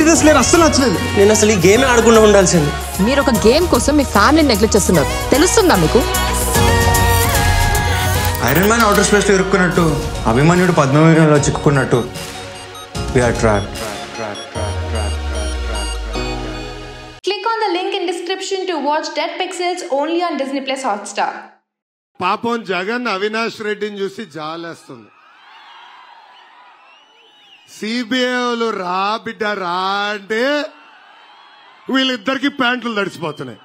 Serious లేరు అస్సలు నచ్చలేదు నేను అసలు ఈ గేమ్ ఆడకుండా ఉండాల్సింది మీరు ఒక గేమ్ కోసం మీ ఫ్యామిలీని నెగ్లెక్ట్ చేస్తున్నారు తెలుస్తుందా మీకు ఐరన్ మ్యాన్ అవుటర్ స్పేస్ లో ఇరుక్కున్నట్టు అభిమన్యుడు పద్మవ్యూహంలో చిక్కుకున్నట్టు we're trap Click on the link in description to watch Dead Pixels only on Disney Plus Hotstar. పాపం జగన్ అవినాష్ రెడ్డిని చూసి జాలేస్తుంది సిబిఐలు రా బిడ్డ రా అంటే వీళ్ళిద్దరికి ప్యాంట్లు తడిసిపోతున్నాయి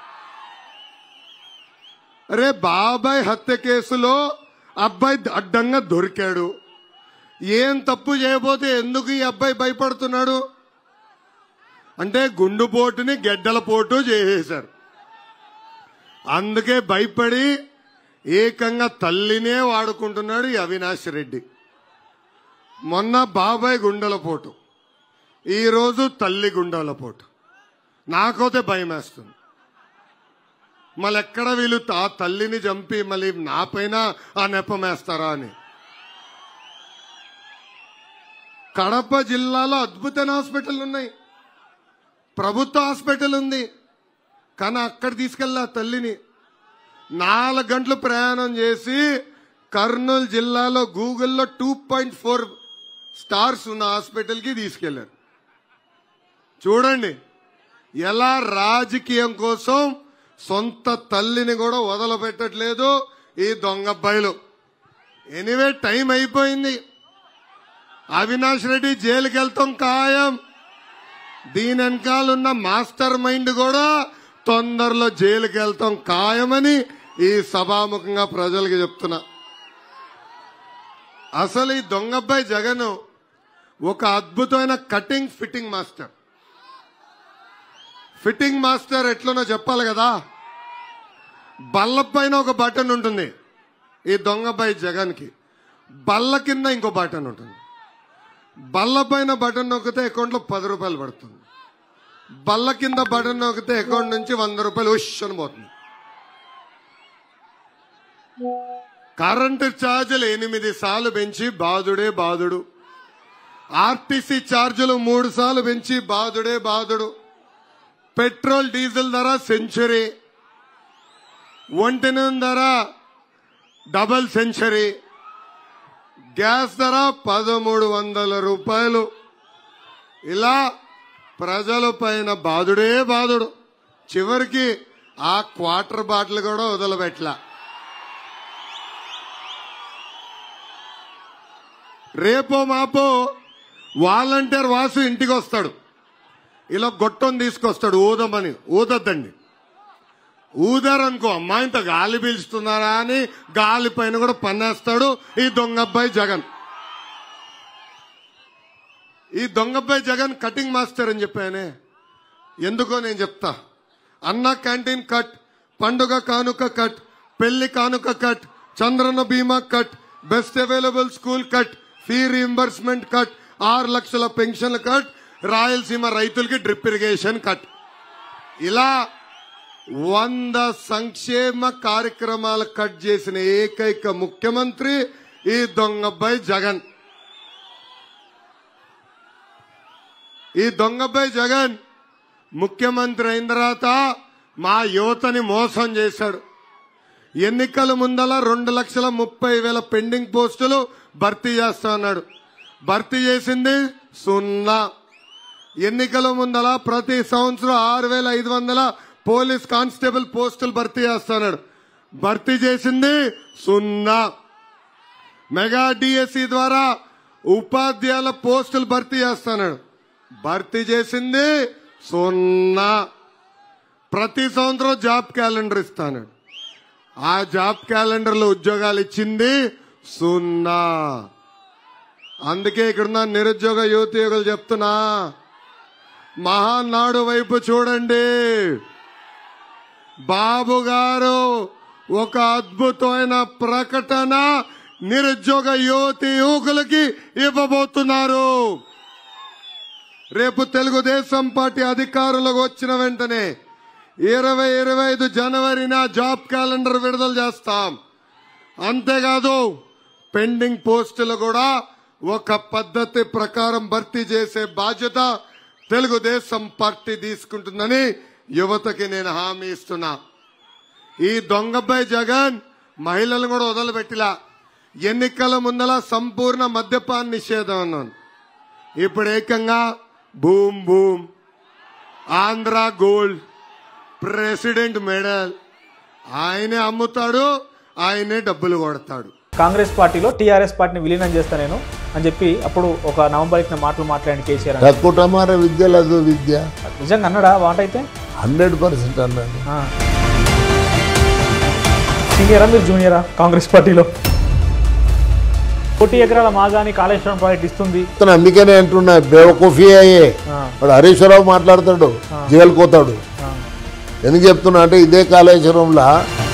అరే బాబాయ్ హత్య కేసులో అబ్బాయి అడ్డంగా దొరికాడు ఏం తప్పు చేయబోతే ఎందుకు ఈ అబ్బాయి భయపడుతున్నాడు అంటే గుండుపోటుని గెడ్డల పోటు చేసేశారు అందుకే భయపడి ఏకంగా తల్లినే వాడుకుంటున్నాడు ఈ అవినాష్ రెడ్డి మొన్న బాబాయ్ గుండెల పోటు ఈరోజు తల్లి గుండెల పోటు నాకైతే భయం వేస్తుంది మళ్ళీ ఎక్కడ వీళ్ళు ఆ తల్లిని చంపి మళ్ళీ నా పైన ఆ నెపం వేస్తారా అని కడప జిల్లాలో అద్భుతమైన హాస్పిటల్ ఉన్నాయి ప్రభుత్వ హాస్పిటల్ ఉంది కానీ అక్కడ తీసుకెళ్ళా తల్లిని నాలుగు గంటలు ప్రయాణం చేసి కర్నూలు జిల్లాలో గూగుల్లో టూ పాయింట్ ఫోర్ స్టార్స్ ఉన్న హాస్పిటల్కి తీసుకెళ్లారు చూడండి ఎలా రాజకీయం కోసం సొంత తల్లిని కూడా వదలపెట్టట్లేదు ఈ దొంగబ్బాయిలు ఎనివే టైం అయిపోయింది అవినాష్ రెడ్డి జైలుకి వెళ్తాం ఖాయం దీని వెనకాల ఉన్న మాస్టర్ మైండ్ కూడా తొందరలో జైలుకి వెళ్తాం ఖాయమని ఈ సభాముఖంగా ప్రజలకి చెప్తున్నా అసలు ఈ దొంగబ్బాయి జగన్ ఒక అద్భుతమైన cutting fitting master fitting master ఎట్లనో చెప్పాలి కదా బల్ల పైన ఒక బటన్ ఉంటుంది ఈ దొంగబ్బాయి జగన్కి బల్ల కింద ఇంకో బటన్ ఉంటుంది బల్ల పైన బటన్ నొక్కితే అకౌంట్లో పది రూపాయలు పడుతుంది బల్ల కింద బటన్ నొక్కితే అకౌంట్ నుంచి వంద రూపాయలు ఉష్ అని పోతుంది కరెంటు ఛార్జీలు ఎనిమిది సార్లు పెంచి బాధుడే బాధుడు ఆర్టీసీ ఛార్జీలు మూడు సార్లు పెంచి బాధుడే బాధుడు పెట్రోల్ డీజిల్ ధర సెంచరీ ఒంటి నూనె ధర డబల్ సెంచరీ గ్యాస్ ధర పదమూడు వందల రూపాయలు ఇలా ప్రజల పైన బాధుడే బాధుడు చివరికి ఆ క్వార్టర్ బాటిల్ కూడా వదలబెట్ల రేపో మాపో వాలంటీర్ వాసు ఇంటికి వస్తాడు ఇలా గొట్టం తీసుకొస్తాడు ఊదమని ఊదద్దండి ఊదారనుకో అమ్మాయింత గాలి పీల్చుతున్నారా అని గాలి పైన కూడా పన్నేస్తాడు ఈ దొంగబ్బాయి జగన్ ఈ దొంగబ్బాయి జగన్ కటింగ్ మాస్టర్ అని చెప్పానే ఎందుకో నేను చెప్తా అన్న క్యాంటీన్ కట్ పండుగ కానుక కట్ పెళ్లి కానుక cut Chandranna Bima cut best available school cut fee reimbursement cut ఆరు లక్షల పెన్షన్ కట్ రాయలసీమ రైతులకి డ్రిప్ ఇరిగేషన్ కట్ ఇలా వంద సంక్షేమ కార్యక్రమాలు కట్ చేసిన ఏకైక ముఖ్యమంత్రి ఈ దొంగబ్బాయి జగన్ ఈ దొంగబ్బాయి జగన్ ముఖ్యమంత్రి అయిన తర్వాత మా యువతని మోసం చేశాడు ఎన్నికల ముందల రెండు లక్షల ముప్పై వేల పెండింగ్ పోస్టులు భర్తీ చేస్తా అన్నాడు భర్తీ చేసింది సున్నా ఎన్నికల ముందల ప్రతి సంవత్సరం ఆరు వేల ఐదు వందల పోలీస్ కానిస్టేబుల్ పోస్టులు భర్తీ చేస్తున్నాడు భర్తీ చేసింది సున్నా మెగా డిఎస్సి ద్వారా ఉపాధ్యాయుల పోస్టులు భర్తీ చేస్తున్నాడు భర్తీ చేసింది సున్నా ప్రతి సంవత్సరం జాబ్ క్యాలెండర్ ఇస్తాడు ఆ జాబ్ క్యాలెండర్ లో ఉద్యోగాలు ఇచ్చింది సున్నా అందుకే ఇక్కడున్న నిరుద్యోగ యువత యువకులు చెప్తున్నా మహానాడు వైపు చూడండి బాబు గారు ఒక అద్భుతమైన ప్రకటన నిరుద్యోగ యువతి యువకులకి ఇవ్వబోతున్నారు రేపు తెలుగుదేశం పార్టీ అధికారంలోకి వచ్చిన వెంటనే ఇరవై ఇరవై ఐదు జనవరిన జాబ్ క్యాలెండర్ విడుదల చేస్తాం అంతేకాదు పెండింగ్ పోస్టులు కూడా ఒక పద్ధతి ప్రకారం భర్తీ చేసే బాధ్యత తెలుగుదేశం పార్టీ తీసుకుంటుందని యువతకి నేను హామీ ఇస్తున్నా ఈ దొంగబ్బాయి జగన్ మహిళలను కూడా వదలబెట్టిలా ఎన్నికల ముందల సంపూర్ణ మద్యపాన నిషేధం అన్నాను ఇప్పుడు ఏకంగా boom boom Andhra gold president medal ఆయనే అమ్ముతాడు ఆయనే డబ్బులు కొడతాడు కాంగ్రెస్ పార్టీలో టీఆర్ఎస్ పార్టీని విలీనం చేస్తా నేను అని చెప్పి అప్పుడు ఒక నవంబర్ ఇచ్చిన మాటలు మాట్లాడిన కేసీఆర్ అన్నాడు. కుటుంబార విద్య లేదు విద్య నిజంగా అన్నాడా వాట అయితే హండ్రెడ్ పర్సెంట్ అన్నాడు సీనియరా మీరు జూనియరా కాంగ్రెస్ పార్టీలో కోటి ఎకరాల మాగాని కాళేశ్వరం ప్రాజెక్ట్ ఇస్తుంది అతను అందుకనే అంటున్నా బేవకూఫీ అయ్యే వాడు హరీష్ రావు మాట్లాడతాడు జైలుకు పోతాడు ఎందుకు చెప్తున్నా అంటే ఇదే కాళేశ్వరంలో